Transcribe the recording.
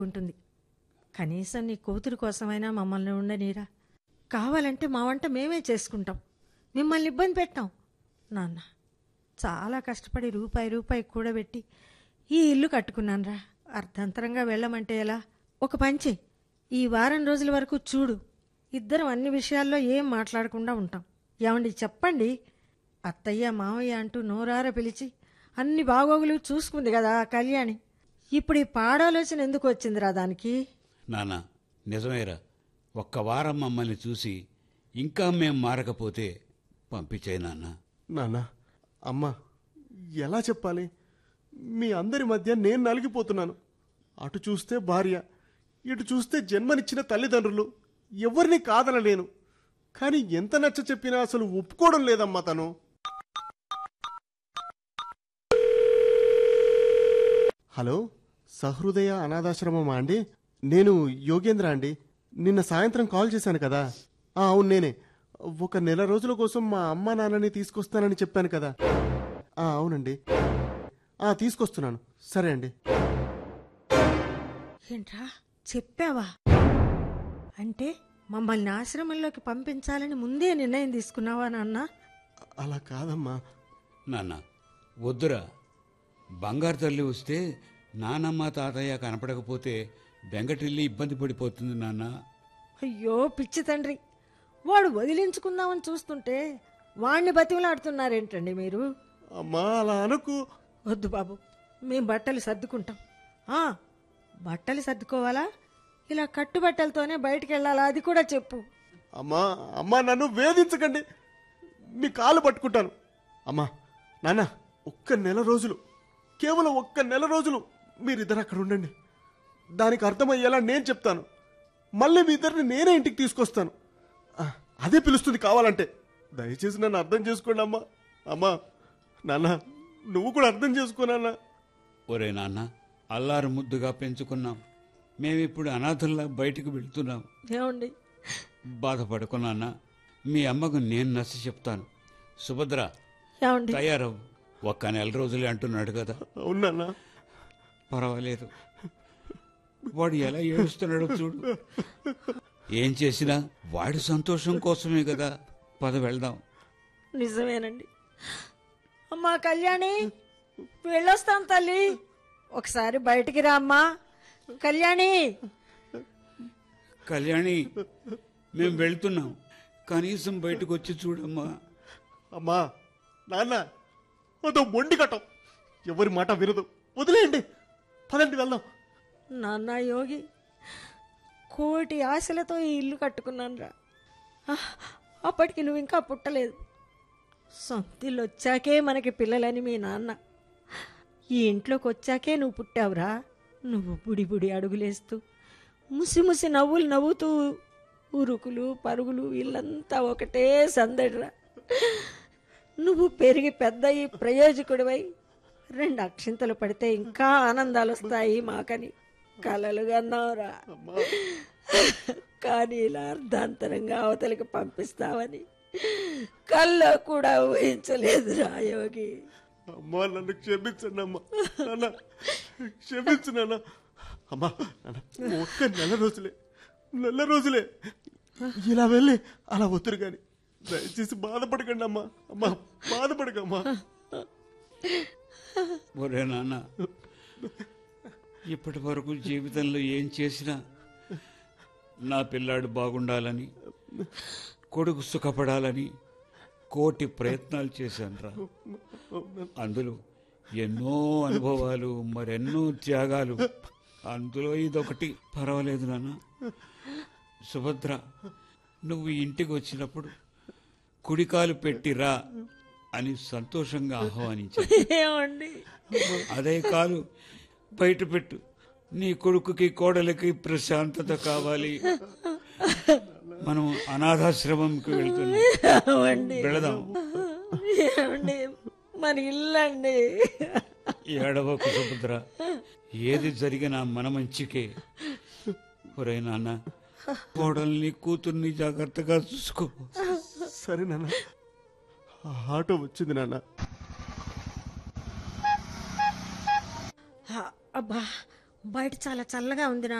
ఉంటుంది కనీసం నీ కూతురు కోసమైనా మమ్మల్ని ఉండనీరా కావాలంటే మా వంట మేమే చేసుకుంటాం మిమ్మల్ని ఇబ్బంది పెట్టాం నాన్న చాలా కష్టపడి రూపాయి రూపాయి కూడబెట్టి ఈ ఇల్లు కట్టుకున్నానురా అర్ధంతరంగా వెళ్ళమంటే ఎలా ఒక పంచి ఈ వారం రోజుల వరకు చూడు ఇద్దరం అన్ని విషయాల్లో ఏం మాట్లాడకుండా ఉంటాం ఏమండి చెప్పండి అత్తయ్య మావయ్య అంటూ నోరార పిలిచి అన్ని బాగోగులు చూసుకుంది కదా ఆ కళ్యాణి ఇప్పుడు ఈ పాడాలోచన ఎందుకు వచ్చిందిరా దానికి నాన్న నిజమేరా ఒక్క వారం మమ్మల్ని చూసి ఇంకా మేం మారకపోతే పంపించాయి నాన్న నాన్న అమ్మ ఎలా చెప్పాలి మీ అందరి మధ్య నేను నలిగిపోతున్నాను అటు చూస్తే భార్య ఇటు చూస్తే జన్మనిచ్చిన తల్లిదండ్రులు ఎవరిని కాదనలేను కానీ ఎంత నచ్చ చెప్పినా అసలు ఒప్పుకోవడం లేదమ్మా తను హలో సహృదయ అనాథాశ్రమమా అండి నేను యోగేంద్ర అండి నిన్న సాయంత్రం కాల్ చేశాను కదా ఆ, అవును నేనే ఒక నెల రోజుల కోసం మా అమ్మ నాన్నని తీసుకొస్తానని చెప్పాను కదా ఆ, అవునండి ఆ, తీసుకొస్తున్నాను సరే అండి ఏంట్రా చెప్పావా అంటే మమ్మల్ని ఆశ్రమంలోకి పంపించాలని ముందే నిర్ణయం తీసుకున్నావా నాన్న అలా కాదమ్మా నాన్న వద్దురా బంగారు తల్లి వస్తే నానమ్మ తాతయ్య కనపడకపోతే బెంగటిల్లి ఇబ్బంది పడిపోతుంది నాన్న అయ్యో పిచ్చి తండ్రి వాడు వదిలించుకుందామని చూస్తుంటే వాణ్ణి బతిమలాడుతున్నారేంటండి మీరు అమ్మా అలా అనుకు వద్దు బాబు మేం బట్టలు సర్దుకుంటాం ఆ, బట్టలు సర్దుకోవాలా ఇలా కట్టుబట్టలతోనే బయటికి వెళ్ళాలా అది కూడా చెప్పు అమ్మా అమ్మా నన్ను వేధించకండి మీ కాలు పట్టుకుంటాను అమ్మా నాన్న ఒక్క నెల రోజులు కేవలం ఒక్క నెల రోజులు మీరిద్దరు అక్కడ ఉండండి దానికి అర్థమయ్యేలా నేను చెప్తాను మళ్ళీ మీ ఇద్దరిని నేనే ఇంటికి తీసుకొస్తాను ఆ, అదే పిలుస్తుంది కావాలంటే దయచేసి నన్ను అర్థం చేసుకోండి అమ్మా అమ్మా నాన్న నువ్వు కూడా అర్థం చేసుకోనన్నా ఒరే నాన్న అల్లారు ముద్దుగా పెంచుకున్నాం మేమిప్పుడు అనాథల్లా బయటికి వెళ్తున్నాం ఏమండి బాధపడకు నాన్న మీ అమ్మకు నేను నచ్చ చెప్తాను సుభద్ర ఏమండి తయారవు ఒక్క నెల రోజులే అంటున్నాడు కదా అవునన్నా పర్వాలేదు వాడు ఎలా ఏడుస్తున్నాడో చూడు ఏం చేసినా వాడి సంతోషం కోసమే కదా పద వెళ్దాం నిజమేనండి అమ్మా కళ్యాణి వెళ్ళొస్తాం తల్లి ఒకసారి బయటికి రా అమ్మా కళ్యాణి కళ్యాణి మేము వెళ్తున్నాం కనీసం బయటకు వచ్చి చూడమ్మా అమ్మా నాన్న అదో మొండి కట్టం ఎవరి మాట వినదు వదిలేయండి పదండి వెళ్దాం నాన్న యోగి కోటి ఆశలతో ఈ ఇల్లు కట్టుకున్నానురా ఆహ్, అప్పటికి నువ్వు ఇంకా పుట్టలేదు సొంత ఇల్లు వచ్చాకే మనకి పిల్లలని మీ నాన్న ఈ ఇంట్లోకి వచ్చాకే నువ్వు పుట్టావురా నువ్వు బుడి బుడి అడుగులేస్తూ ముసి ముసి నవ్వులు నవ్వుతూ ఉరుకులు పరుగులు ఇల్లంతా ఒకటే సందడిరా నువ్వు పెరిగి పెద్ద ఈ ప్రయోజకుడివై రెండు అక్షింతలు పడితే ఇంకా ఆనందాలు వస్తాయి మాకని కలలు కన్నావురా కానీ ఇలా అర్ధాంతరంగా అవతలికి పంపిస్తావని కల్లో కూడా ఊహించలేదు యోగి అమ్మా నన్ను క్షమించండి అమ్మా నాన్న క్షమించు నాన్న అమ్మా నాన్న ఒక్క నెల రోజులే నెల రోజులే ఇలా వెళ్ళి అలా వద్దురు కానీ దయచేసి బాధపడకండి అమ్మా అమ్మా బాధపడకమ్మా ఒరే నాన్న ఇప్పటి వరకు జీవితంలో ఏం చేసినా నా పిల్లాడు బాగుండాలని కొడుకు సుఖపడాలని కోటి ప్రయత్నాలు చేశానురా అందులో ఎన్నో అనుభవాలు మరెన్నో త్యాగాలు అందులో ఇదొకటి పర్వాలేదు నాన్న సుభద్ర నువ్వు ఇంటికి వచ్చినప్పుడు కుడికాలు పెట్టిరా అని సంతోషంగా ఆహ్వానించాను ఏమండి అదే కాదు బయట పెట్టు నీ కొడుకుకి కోడలికి ప్రశాంతత కావాలి మనం అనాథాశ్రమంకి వెళ్తున్నాం ఏమండి వెళదాం ఏమండి మన ఇల్లండి ఏడవకు సుభద్ర ఏది జరిగినా మన మంచికే ఒరే నాన్న కోడల్ని కూతుర్ని జాగ్రత్తగా చూసుకో సరే నాన్న ఆ ఆటో వచ్చింది నాన్న ఆ, అబ్బా బయట చాలా చల్లగా ఉంది